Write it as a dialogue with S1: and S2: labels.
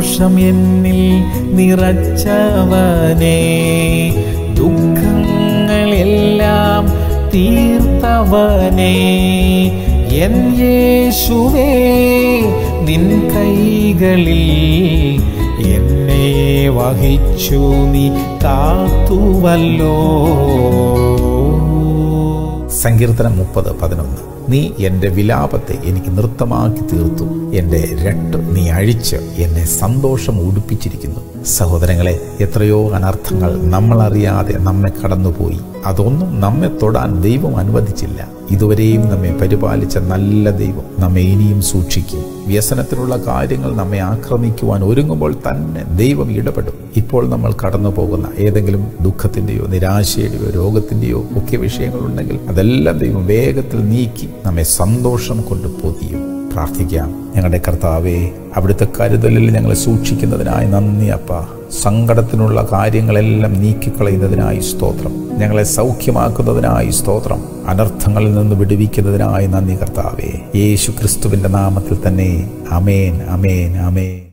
S1: സന്തോഷം എന്നിൽ നിറച്ചവനേ ദുഃഖങ്ങളെല്ലാം തീർത്തവനേ എൻ യേശുവേ നിൻ കൈകളിൽ എന്നെ വഹിച്ചു നീ കാത്തുവല്ലോ
S2: സങ്കീർത്തനം മുപ്പത് പതിനൊന്ന് നീ എൻ്റെ വിലാപത്തെ എനിക്ക് നൃത്തമാക്കി തീർത്തു എൻ്റെ രട്ട് നീ അഴിച്ച് എന്നെ സന്തോഷം ഉടുപ്പിച്ചിരിക്കുന്നു സഹോദരങ്ങളെ എത്രയോ അനർത്ഥങ്ങൾ നമ്മളറിയാതെ നമ്മെ കടന്നുപോയി അതൊന്നും നമ്മെ തൊടാൻ ദൈവം അനുവദിച്ചില്ല ഇതുവരെയും നമ്മെ പരിപാലിച്ച നല്ല ദൈവം നമ്മെ ഇനിയും സൂക്ഷിക്കും വ്യസനത്തിലുള്ള കാര്യങ്ങൾ നമ്മെ ആക്രമിക്കുവാൻ ഒരുങ്ങുമ്പോൾ തന്നെ ദൈവം ഇടപെടും ഇപ്പോൾ നമ്മൾ കടന്നു പോകുന്ന ഏതെങ്കിലും ദുഃഖത്തിൻ്റെയോ നിരാശയുടെയോ രോഗത്തിൻ്റെയോ ഒക്കെ വിഷയങ്ങളുണ്ടെങ്കിൽ അതെല്ലാം ദൈവം വേഗത്തിൽ നീക്കി നമ്മെ സന്തോഷം കൊണ്ട് പൊതിയും പ്രാർത്ഥിക്കാം ഞങ്ങളുടെ കർത്താവേ അവിടുത്തെ കരുതലിൽ ഞങ്ങളെ സൂക്ഷിക്കുന്നതിനായി നന്ദി അപ്പ സങ്കടത്തിനുള്ള കാര്യങ്ങളെല്ലാം നീക്കിക്കളയുന്നതിനായി സ്തോത്രം ഞങ്ങളെ സൗഖ്യമാക്കുന്നതിനായി സ്തോത്രം അനർത്ഥങ്ങളിൽ നിന്ന് വിടുവിക്കുന്നതിനായി നന്ദി കർത്താവേ യേശു ക്രിസ്തുവിന്റെ നാമത്തിൽ തന്നെ അമേൻ അമേൻ അമേൻ